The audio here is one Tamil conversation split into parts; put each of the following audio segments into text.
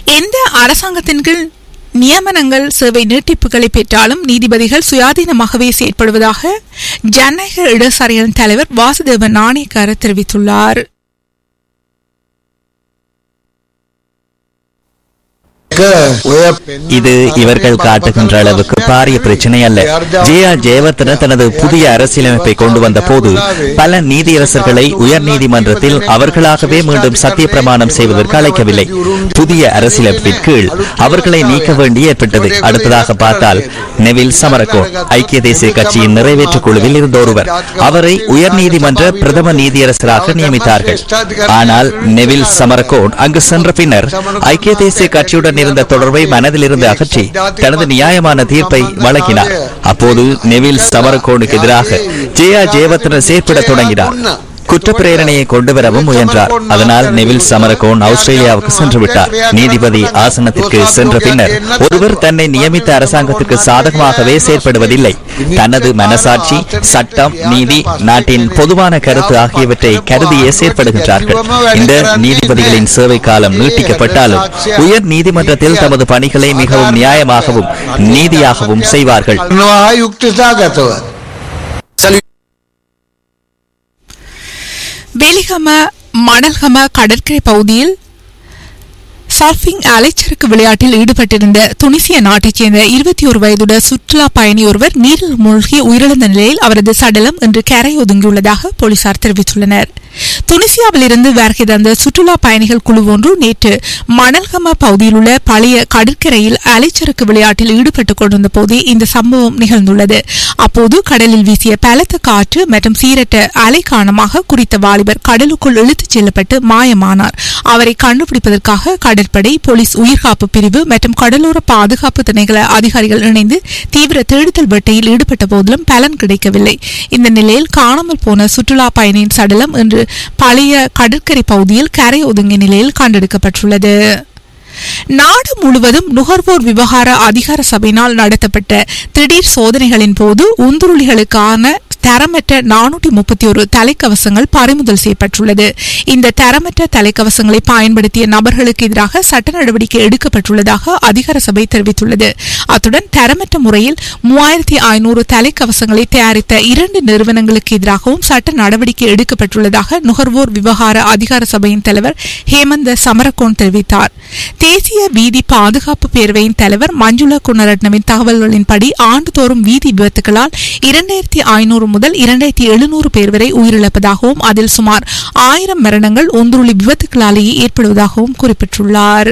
எந்த அரசாங்கத்தின் கீழ் நியமனங்கள் சேவை நீட்டிப்புகளை பெற்றாலும் நீதிபதிகள் சுயாதீனமாகவே செயற்படுவதாக ஜனநாயக இடசாரிகளின் தலைவர் வாசுதேவன் நாணயக்கார தெரிவித்துள்ளார் இது இவர்கள் காட்டுகின்ற அளவுக்கு பாரிய பிரச்சனை அல்ல ஜே ஆர் ஜெயவர்தன தனது புதிய அரசியலமைப்பை கொண்டு வந்த போது பல நீதியரசர்களை உயர் நீதிமன்றத்தில் அவர்களாகவே மீண்டும் சத்திய பிரமாணம் செய்வதற்கு அழைக்கவில்லை புதிய அரசியலமைப்பின் கீழ் அவர்களை நீக்க வேண்டி ஏற்பட்டது அடுத்ததாக பார்த்தால் நெவில் சமரகோன் ஐக்கிய தேசிய கட்சியின் நிறைவேற்று குழுவில் இருந்த ஒருவர் அவரை உயர் நீதிமன்ற பிரதம நீதியரசராக நியமித்தார்கள் ஆனால் நெவில் சமரகோன் அங்கு சென்ற பின்னர் ஐக்கிய தேசிய கட்சியுடன் இருந்த தொடர்பை மனதிலிருந்து அகற்றி தனது நியாயமான தீர்ப்பை வழங்கினார் அப்போது நெவில் சமரகோனுக்கு எதிராக ஜெயா ஜெயவர்தன செயற்பட தொடங்கினார் குற்றப்பிரேரணையை கொண்டு வரவும் முயன்றார் அதனால் நெவில் சமரகோன் ஆஸ்திரேலியாவுக்கு சென்று விட்டார் நீதிபதி ஆசனத்திற்கு சென்ற பின்னர் ஒருவர் தன்னை நியமித்த அரசாங்கத்திற்கு சாதகமாகவே செயற்படுவதில்லை தனது மனசாட்சி சட்டம் நீதி நாட்டின் பொதுவான கருத்து ஆகியவற்றை கருதியே செயற்படுகின்றார்கள் இந்த நீதிபதிகளின் சேவை காலம் நீட்டிக்கப்பட்டாலும் உயர் நீதிமன்றத்தில் தமது பணிகளை மிகவும் நியாயமாகவும் நீதியாகவும் செய்வார்கள் යුක්තතාගතව. வெலிகம மணல்கம கடற்கரை பகுதியில் சர்ஃபிங் அலைச்சறுக்கு விளையாட்டில் ஈடுபட்டிருந்த துனிசிய நாட்டைச் சேர்ந்த இருபத்தி ஒரு வயதுடைய சுற்றுலா பயணி ஒருவர் நீரில் மூழ்கி உயிரிழந்த நிலையில் அவரது சடலம் இன்று கரை ஒதுங்கியுள்ளதாக போலீசார் தெரிவித்துள்ளனர் துனிசியாவில் இருந்து வருகை தந்த சுற்றுலா பயணிகள் குழு ஒன்று நேற்று மணல்கம பகுதியில் உள்ள பழைய கடற்கரையில் அலைச்சறுக்கு விளையாட்டில் ஈடுபட்டுக் கொண்டிருந்த போதே இந்த சம்பவம் நிகழ்ந்துள்ளது அப்போது கடலில் வீசிய பலத்த காற்று மற்றும் சீரற்ற அலை காரணமாக குறித்த வாலிபர் கடலுக்குள் இழுத்துச் செல்லப்பட்டு மாயமானார் அவரை கண்டுபிடிப்பதற்காக கடற்படை போலீஸ் உயிர்காப்பு பிரிவு மற்றும் கடலோர பாதுகாப்பு திணைக்கள அதிகாரிகள் இணைந்து தீவிர தேடுதல் வேட்டையில் ஈடுபட்ட போதிலும் பலன் கிடைக்கவில்லை இந்த நிலையில் காணாமல் போன சுற்றுலா பயணியின் சடலம் இன்று பழைய கடற்கரை பகுதியில் கரை ஒதுங்கிய நிலையில் கண்டெடுக்கப்பட்டுள்ளது நாடு முழுவதும் நுகர்வோர் விவகார அதிகார சபையினால் நடத்தப்பட்ட திடீர் சோதனைகளின் போது உந்துருளிகளுக்கான தரமற்ற நானூற்றி முப்பத்தி ஒரு தலைக்கவசங்கள் பறிமுதல் செய்யப்பட்டுள்ளது இந்த தரமற்ற தலைக்கவசங்களை பயன்படுத்திய நபர்களுக்கு எதிராக சட்ட நடவடிக்கை எடுக்கப்பட்டுள்ளதாக அதிகார சபை தெரிவித்துள்ளது அத்துடன் தரமற்ற முறையில் மூவாயிரத்தி ஐநூறு தலைக்கவசங்களை தயாரித்த இரண்டு நிறுவனங்களுக்கு எதிராகவும் சட்ட நடவடிக்கை எடுக்கப்பட்டுள்ளதாக நுகர்வோர் விவகார அதிகார சபையின் தலைவர் ஹேமந்த சமரகோன் தெரிவித்தார் தேசிய வீதி பாதுகாப்பு பேரவையின் தலைவர் மஞ்சுளா குணரட்னவின் தகவல்களின்படி ஆண்டுதோறும் வீதி விபத்துகளால் இரண்டாயிரத்தி ஐநூறு முதல் இரண்டாயிரத்தி எழுநூறு பேர் வரை உயிரிழப்பதாகவும் அதில் சுமார் ஆயிரம் மரணங்கள் ஒன்றுள்ளி விபத்துகளாலேயே ஏற்படுவதாகவும் குறிப்பிட்டுள்ளார்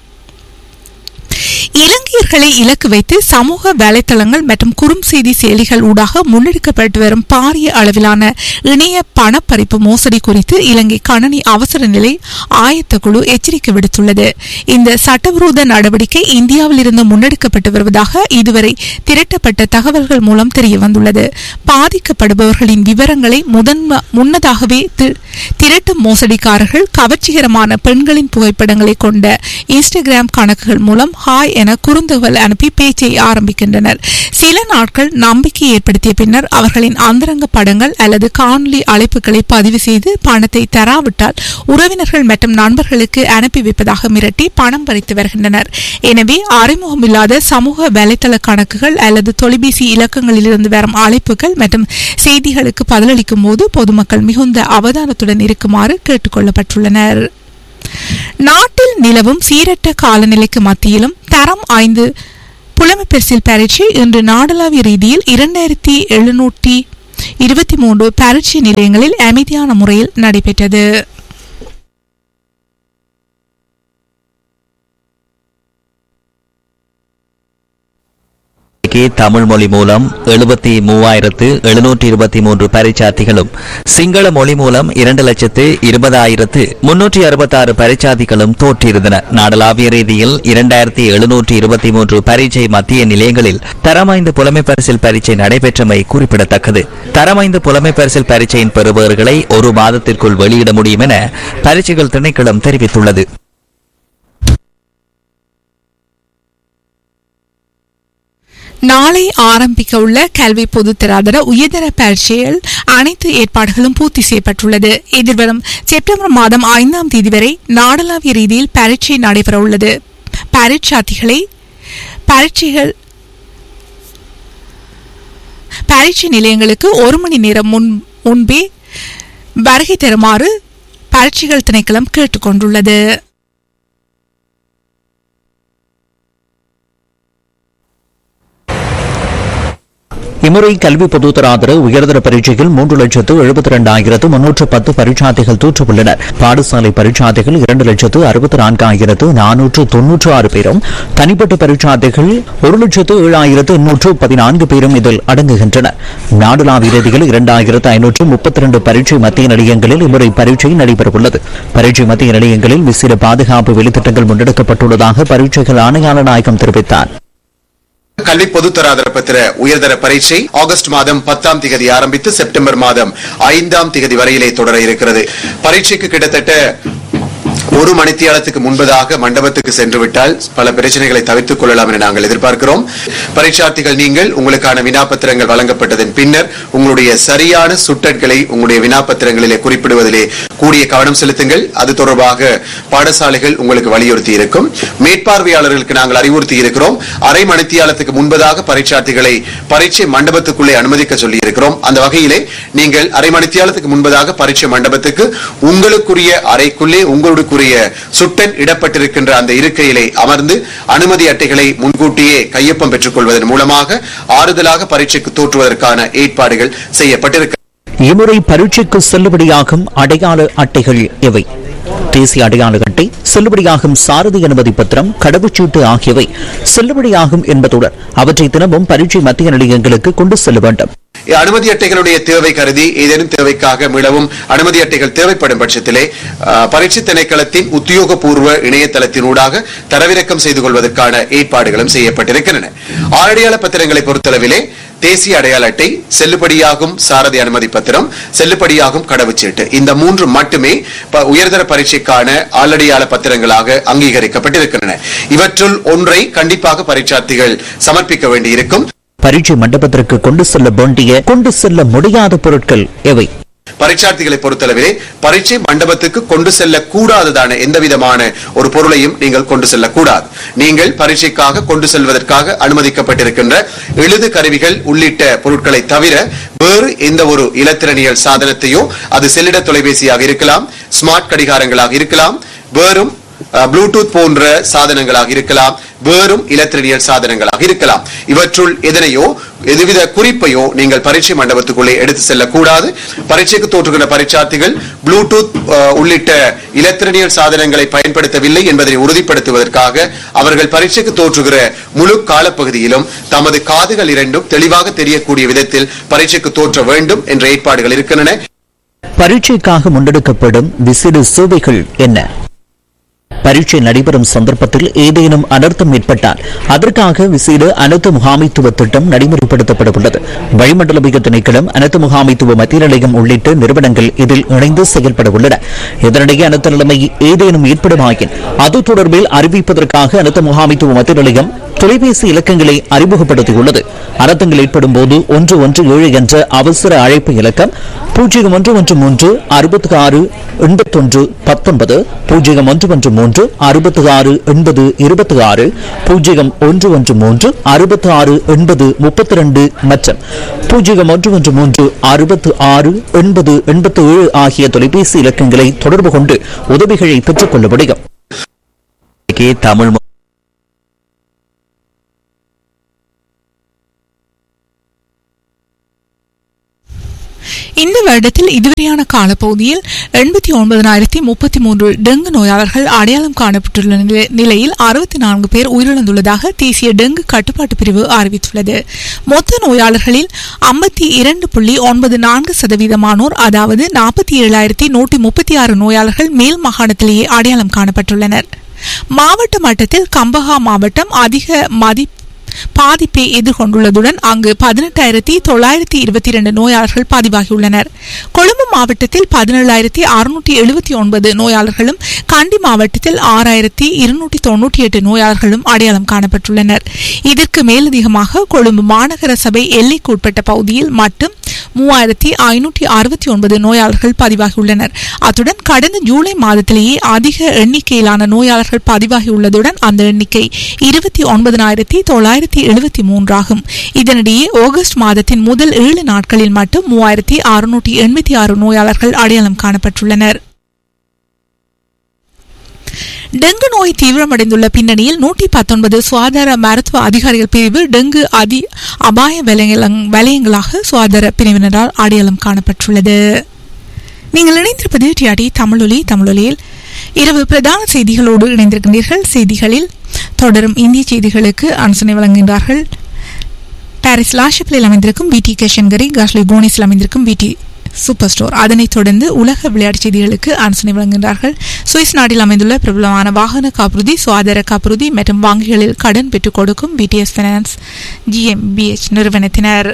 இலங்கையர்களை இலக்கு வைத்து சமூக வலைத்தளங்கள் மற்றும் குறுஞ்செய்தி செயலிகள் ஊடாக முன்னெடுக்கப்பட்டு வரும் பாரிய அளவிலான இணைய பணப்பறிப்பு மோசடி குறித்து இலங்கை கணனி அவசர நிலை ஆயத்த குழு எச்சரிக்கை விடுத்துள்ளது இந்த சட்டவிரோத நடவடிக்கை இந்தியாவில் இருந்து முன்னெடுக்கப்பட்டு வருவதாக இதுவரை திரட்டப்பட்ட தகவல்கள் மூலம் தெரிய வந்துள்ளது பாதிக்கப்படுபவர்களின் விவரங்களை முதன்ம முன்னதாகவே தி- திரட்டும் மோசடிக்காரர்கள் கவர்ச்சிகரமான பெண்களின் புகைப்படங்களை கொண்ட இன்ஸ்டாகிராம் கணக்குகள் மூலம் ஹாய் என குறுந்தகவல் அனுப்பி பேச்சை ஆரம்பிக்கின்றனர் சில நாட்கள் நம்பிக்கை ஏற்படுத்திய பின்னர் அவர்களின் அந்தரங்க படங்கள் அல்லது காணொலி அழைப்புகளை பதிவு செய்து பணத்தை தராவிட்டால் உறவினர்கள் மற்றும் நண்பர்களுக்கு அனுப்பி வைப்பதாக மிரட்டி பணம் பறித்து வருகின்றனர் எனவே அறிமுகமில்லாத சமூக வலைத்தள கணக்குகள் அல்லது தொலைபேசி இலக்கங்களிலிருந்து வரும் அழைப்புகள் மற்றும் செய்திகளுக்கு பதிலளிக்கும் போது பொதுமக்கள் மிகுந்த அவதானத்துடன் இருக்குமாறு கேட்டுக் கொள்ளப்பட்டுள்ளனர் நாட்டில் நிலவும் சீரற்ற காலநிலைக்கு மத்தியிலும் தரம் ஐந்து புலமைப்பரிசில் பரீட்சை இன்று நாடளாவிய ரீதியில் இரண்டாயிரத்தி எழுநூற்றி இருபத்தி மூன்று பரீட்சை நிலையங்களில் அமைதியான முறையில் நடைபெற்றது இலங்கைக்கு தமிழ் மொழி மூலம் எழுபத்தி மூவாயிரத்து எழுநூற்றி இருபத்தி மூன்று பரீட்சார்த்திகளும் சிங்கள மொழி மூலம் இரண்டு லட்சத்து இருபதாயிரத்து முன்னூற்றி அறுபத்தாறு பரீட்சார்த்திகளும் தோற்றியிருந்தன நாடளாவிய ரீதியில் இரண்டாயிரத்தி எழுநூற்றி இருபத்தி மூன்று பரீட்சை மத்திய நிலையங்களில் தரமைந்து புலமை பரிசில் பரீட்சை நடைபெற்றமை குறிப்பிடத்தக்கது தரமைந்து புலமை பரிசில் பரீட்சையின் பெறுபவர்களை ஒரு மாதத்திற்குள் வெளியிட முடியும் என பரீட்சைகள் திணைக்களம் தெரிவித்துள்ளது நாளை ஆரம்பிக்க உள்ள கல்வி பொதுத்தராதர உயர்தர பரீட்சையில் அனைத்து ஏற்பாடுகளும் பூர்த்தி செய்யப்பட்டுள்ளது எதிர்வரும் செப்டம்பர் மாதம் ஐந்தாம் தேதி வரை நாடளாவிய ரீதியில் பரீட்சை நடைபெற உள்ளது பரீட்சார்த்திகளை பரீட்சைகள் பரீட்சை நிலையங்களுக்கு ஒரு மணி நேரம் முன் முன்பே வருகை தருமாறு பரீட்சைகள் திணைக்களம் கேட்டுக்கொண்டுள்ளது இம்முறை கல்வி பொதுத்தராதர உயர்தர பரீட்சையில் மூன்று லட்சத்து எழுபத்தி இரண்டாயிரத்து முன்னூற்று பத்து பரீட்சார்த்திகள் தோற்றுள்ளனர் பாடசாலை பரீட்சார்த்திகள் இரண்டு லட்சத்து அறுபத்தி நான்காயிரத்து நானூற்று தொன்னூற்று ஆறு பேரும் தனிப்பட்ட பரீட்சார்த்திகள் ஒரு லட்சத்து ஏழாயிரத்து எண்ணூற்று பதினான்கு பேரும் இதில் அடங்குகின்றனர் நாடுலாவிய ரீதியில் இரண்டாயிரத்து ஐநூற்று முப்பத்தி இரண்டு பரீட்சை மத்திய நிலையங்களில் இம்முறை பரீட்சை நடைபெறவுள்ளது பரீட்சை மத்திய நிலையங்களில் விசேட பாதுகாப்பு வெளித்திட்டங்கள் முன்னெடுக்கப்பட்டுள்ளதாக பரீட்சைகள் ஆணையாளர் நாயகம் தெரிவித்தார் கல்வி பொதுத்தராதர பத்திர உயர்தர பரீட்சை ஆகஸ்ட் மாதம் பத்தாம் திகதி ஆரம்பித்து செப்டம்பர் மாதம் ஐந்தாம் திகதி வரையிலே தொடர இருக்கிறது பரீட்சைக்கு கிட்டத்தட்ட ஒரு மணித்தியாலத்துக்கு முன்பதாக மண்டபத்துக்கு சென்று விட்டால் பல பிரச்சனைகளை தவிர்த்துக் கொள்ளலாம் என நாங்கள் எதிர்பார்க்கிறோம் பரீட்சார்த்திகள் நீங்கள் உங்களுக்கான வினாப்பத்திரங்கள் வழங்கப்பட்டதன் பின்னர் உங்களுடைய சரியான சுட்டட்களை உங்களுடைய வினாப்பத்திரங்களிலே குறிப்பிடுவதிலே கூடிய கவனம் செலுத்துங்கள் அது தொடர்பாக பாடசாலைகள் உங்களுக்கு வலியுறுத்தி இருக்கும் மேற்பார்வையாளர்களுக்கு நாங்கள் அறிவுறுத்தி இருக்கிறோம் அரை மணித்தியாலத்துக்கு முன்பதாக பரீட்சார்த்திகளை பரீட்சை மண்டபத்துக்குள்ளே அனுமதிக்க சொல்லி இருக்கிறோம் அந்த வகையிலே நீங்கள் அரை மணித்தியாலத்துக்கு முன்பதாக பரீட்சை மண்டபத்துக்கு உங்களுக்குரிய அறைக்குள்ளே உங்களுக்குரிய சுட்டன் இடப்பட்டிருக்கின்ற அந்த இருக்கையிலே அமர்ந்து அனுமதி அட்டைகளை முன்கூட்டியே கையொப்பம் பெற்றுக் கொள்வதன் மூலமாக ஆறுதலாக பரீட்சைக்கு தோற்றுவதற்கான ஏற்பாடுகள் செய்யப்பட்டிருக்க இம்முறை பரீட்சைக்கு செல்லுபடியாகும் அடையாள அட்டைகள் எவை தேசிய அடையாள அட்டை செல்லுபடியாகும் சாரதி அனுமதி பத்திரம் கடவுச்சீட்டு ஆகியவை செல்லுபடியாகும் என்பதுடன் அவற்றை தினமும் பரீட்சை மத்திய நிலையங்களுக்கு கொண்டு செல்ல வேண்டும் அனுமதி அட்டைகளுடைய தேவை கருதி ஏதேனும் தேவைக்காக மீளவும் அனுமதி அட்டைகள் தேவைப்படும் பட்சத்திலே அஹ், பரீட்சை திணைக்களத்தின் உத்தியோகபூர்வ இணையதளத்தினூடாக தரவிறக்கம் செய்து கொள்வதற்கான ஏற்பாடுகளும் செய்யப்பட்டிருக்கின்றன ஆரடியாள பத்திரங்களை பொறுத்தளவிலே தேசிய அடையாள அட்டை செல்லுபடியாகும் சாரதி அனுமதி பத்திரம் செல்லுபடியாகும் கடவுச்சீட்டு இந்த மூன்று மட்டுமே ப- உயர்தர பரீட்சைக்கான ஆளடியாள பத்திரங்களாக அங்கீகரிக்கப்பட்டிருக்கின்றன இவற்றுள் ஒன்றை கண்டிப்பாக பரீட்சார்த்திகள் சமர்ப்பிக்க வேண்டியிருக்கும் பரீட்சை மண்டபத்திற்கு கொண்டு செல்ல வேண்டிய கொண்டு செல்ல முடியாத பொருட்கள் எவை பரீட்சார்த்திகளை பொறுத்தளவிலே பரீட்சை மண்டபத்துக்கு கொண்டு செல்லக்கூடாததான எந்த விதமான ஒரு பொருளையும் நீங்கள் கொண்டு செல்லக்கூடாது நீங்கள் பரீட்சைக்காக கொண்டு செல்வதற்காக அனுமதிக்கப்பட்டிருக்கின்ற எழுது கருவிகள் உள்ளிட்ட பொருட்களை தவிர வேறு எந்த ஒரு இலத்திரனியல் சாதனத்தையோ அது செல்லிட தொலைபேசியாக இருக்கலாம் ஸ்மார்ட் கடிகாரங்களாக இருக்கலாம் வேறும் அஹ், ப்ளூடூத் போன்ற சாதனங்களாக இருக்கலாம் வேறும் இலத்திரனியல் சாதனங்களாக இருக்கலாம் இவற்றுள் எதனையோ எதுவித குறிப்பையோ நீங்கள் பரீட்சை மண்டபத்துக்குள்ளே எடுத்து செல்லக்கூடாது பரீட்சைக்கு தோற்றுகின்ற பரீட்சார்த்திகள் ப்ளூடூத் அஹ், உள்ளிட்ட இலத்திரனியல் சாதனங்களை பயன்படுத்தவில்லை என்பதை உறுதிப்படுத்துவதற்காக அவர்கள் பரீட்சைக்கு தோற்றுகிற முழு காலப்பகுதியிலும் தமது காதுகள் இரண்டும் தெளிவாக தெரியக்கூடிய விதத்தில் பரீட்சைக்கு தோற்ற வேண்டும் என்ற ஏற்பாடுகள் இருக்கின்றன பரீட்சைக்காக முன்னெடுக்கப்படும் விசிறு சேவைகள் என்ன பரீட்சை நடைபெறும் சந்தர்ப்பத்தில் ஏதேனும் அனர்த்தம் ஏற்பட்டால் அதற்காக விசேட அனைத்து முகாமைத்துவ திட்டம் நடைமுறைப்படுத்தப்பட உள்ளது வளிமண்டலவிய திணைக்களம் அனைத்து முகாமைத்துவ மத்திய நிலையம் உள்ளிட்ட நிறுவனங்கள் இதில் இணைந்து செயல்பட உள்ளன இதனிடையே அனைத்து நிலைமை ஏதேனும் ஏற்படுமாயின் அது தொடர்பில் அறிவிப்பதற்காக அனைத்து முகாமைத்துவ மத்திய நிலையம் தொலைபேசி இலக்கங்களை அறிமுகப்படுத்தியுள்ளது அனர்த்தங்கள் ஏற்படும் போது ஒன்று ஒன்று ஏழு என்ற அவசர அழைப்பு இலக்கம் பூஜ்ஜியம் ஒன்று ஒன்று மூன்று அறுபத்தி ஆறு எண்பத்தொன்று பத்தொன்பது பூஜ்ஜியம் ஒன்று ஒன்று மூன்று அறுபத்தி ஆறு எண்பது இருபத்தி ஆறு பூஜ்ஜியம் ஒன்று ஒன்று மூன்று அறுபத்தி ஆறு எண்பது முப்பத்தி ரெண்டு மற்றும் பூஜ்ஜியம் ஒன்று ஒன்று மூன்று அறுபத்தி ஆறு எண்பது எண்பத்தி ஏழு ஆகிய தொலைபேசி இலக்கங்களை தொடர்பு கொண்டு உதவிகளை பெற்றுக் கொள்ள முடியும் தமிழ் இந்த வருடத்தில் இதுவரையான காலப்பகுதியில் எண்பத்தி ஒன்பதனாயிரத்தி முப்பத்தி மூன்று டெங்கு நோயாளர்கள் அடையாளம் காணப்பட்டுள்ள நிலை- நிலையில் அறுபத்தி நான்கு பேர் உயிரிழந்துள்ளதாக தேசிய டெங்கு கட்டுப்பாட்டு பிரிவு அறிவித்துள்ளது மொத்த நோயாளர்களில் ஐம்பத்தி இரண்டு புள்ளி ஒன்பது நான்கு சதவீதமானோர் அதாவது நாற்பத்தி ஏழாயிரத்தி நூற்றி முப்பத்தி ஆறு நோயாளர்கள் மேல் மாகாணத்திலேயே அடையாளம் காணப்பட்டுள்ளனர் மாவட்ட மட்டத்தில் கம்பஹா மாவட்டம் அதிக மதி பாதிப்பை எதிர்கொண்டுள்ளதுடன் அங்கு பதினெட்டாயிரத்தி தொள்ளாயிரத்தி இருபத்தி இரண்டு நோயாளர்கள் பதிவாகியுள்ளனர் கொழும்பு மாவட்டத்தில் பதினேழாயிரத்தி அறுநூற்றி எழுபத்தி ஒன்பது நோயாளர்களும் கண்டி மாவட்டத்தில் ஆறாயிரத்தி இருநூற்றி தொன்னூற்றி எட்டு நோயாளர்களும் அடையாளம் காணப்பட்டுள்ளனர் இதற்கு மேலதிகமாக கொழும்பு மாநகர சபை எல்லைக்கு உட்பட்ட பகுதியில் மட்டும் மூவாயிரத்தி ஐநூற்றி அறுபத்தி ஒன்பது நோயாளர்கள் பதிவாகியுள்ளனர் அத்துடன் கடந்த ஜூலை மாதத்திலேயே அதிக எண்ணிக்கையிலான நோயாளர்கள் பதிவாகியுள்ளதுடன் அந்த எண்ணிக்கை இருபத்தி ஒன்பதனாயிரத்தி தொள்ளாயிரத்தி எழுபத்தி மூன்றாகும் இதனிடையே ஆகஸ்ட் மாதத்தின் முதல் ஏழு நாட்களில் மட்டும் மூவாயிரத்தி அறுநூற்றி எண்பத்தி ஆறு நோயாளர்கள் அடையாளம் காணப்பட்டுள்ளனர் டெங்கு நோய் தீவிரமடைந்துள்ள பின்னணியில் நூற்றி பத்தொன்பது சுகாதார மருத்துவ அதிகாரிகள் பிரிவு டெங்கு அதி அபாய வலயங்கள- வலயங்களாக சுகாதார பிரிவினரால் அடையாளம் காணப்பட்டுள்ளது நீங்கள் இணைந்திருப்பது டிஆடி தமிழொலி தமிழொலியில் இரவு பிரதான செய்திகளோடு இணைந்திருக்கின்றீர்கள் செய்திகளில் தொடரும் இந்திய செய்திகளுக்கு அனுசனை வழங்குகின்றார்கள் பாரிஸ் லாஷப்பிலில் அமைந்திருக்கும் பிடி கேஷன்கரி காஷ்லி கோனிஸில் அமைந்திருக்கும் பிடி சூப்பர் ஸ்டோர் அதனைத் தொடர்ந்து உலக விளையாட்டு செய்திகளுக்கு ஆலோசனை வழங்குகிறார்கள் சுவிஸ் நாட்டில் அமைந்துள்ள பிரபலமான வாகன காப்புறுதி சுகாதார காப்புறுதி மற்றும் வங்கிகளில் கடன் பெற்றுக் கொடுக்கும் பிடிஎஸ் பைனான்ஸ் ஜிஎம்பிஎச் நிறுவனத்தினர்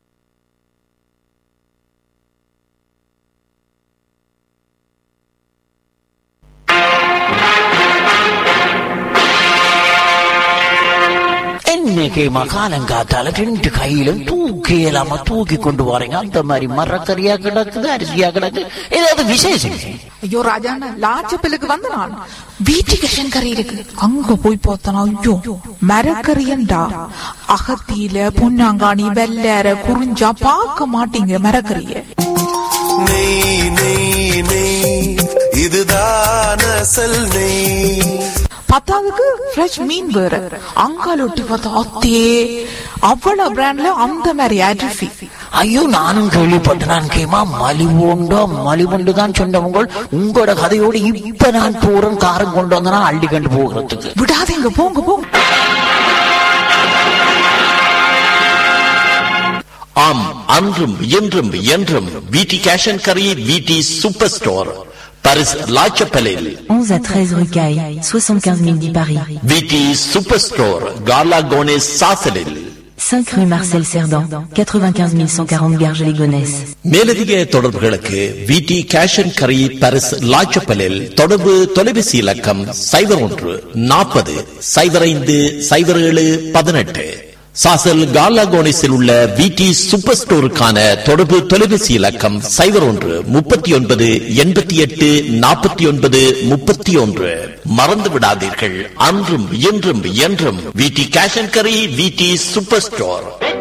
என்னைக்கு மகாலங்காத்தால ரெண்டு கையிலும் தூக்கி இல்லாம தூக்கி கொண்டு வரீங்க அந்த மாதிரி மரக்கறியா கிடக்குது அரிசியா கிடக்கு ஏதாவது விசேஷம் ஐயோ ராஜாண்ணா லாச்சப்பிலுக்கு வந்த நான் வீட்டுக்கு கறி இருக்கு அங்க போய் பார்த்தனா ஐயோ மரக்கறியண்டா அகத்தியில பொன்னாங்காணி வெள்ளேற குறிஞ்சா பார்க்க மாட்டீங்க மரக்கறிய நெய் நெய் நெய் இதுதான் அசல் நெய் பத்தாவதுக்கு ஃப்ரெஷ் மீன் வேற அங்கால ஒட்டி பார்த்தா அத்தே அவ்வளவு பிராண்ட்ல அந்த மாதிரி அரிசி ஐயோ நானும் கேள்விப்பட்டேன் நான் கேமா மலிவுண்டோ மலிவுண்டு தான் சொன்னவங்க உங்களோட கதையோடு இப்ப நான் போறேன் காரம் கொண்டு வந்தனா அள்ளி கண்டு போகிறதுக்கு விடாதீங்க போங்க போங்க ஆம் அன்றும் இன்றும் என்றும் விடி கேஷ் அண்ட் கரி விடி சூப்பர் ஸ்டோர் பரிஸ் லாச்சப்பலில் 11 à 13 rue Caille, 75 010 Paris. விடி சூப்பர் ஸ்டோர் கார்லா கோனேஸ் சாசலில் 5 rue Marcel Cerdan, 95 140 Garges-les-Gonesse. மேலதிக தொடர்புகளுக்கு விடி கேஷ் அண்ட் கரி பரிஸ் லாச்சப்பலில் தொடர்பு தொலைபேசி இலக்கம் சைபர் ஒன்று நாற்பது சைபர் ஐந்து சைபர் ஏழு பதினெட்டு சாசல் கார்லா கோனேஸில் உள்ள விடி சூப்பர் ஸ்டோருக்கான தொடர்பு தொலைபேசி இலக்கம் சைபர் ஒன்று முப்பத்தி ஒன்பது எண்பத்தி எட்டு நாற்பத்தி ஒன்பது முப்பத்தி ஒன்று மறந்து விடாதீர்கள் அன்றும் இன்றும் என்றும் விடி கேஷ் அண்ட் கரி விடி சூப்பர் ஸ்டோர்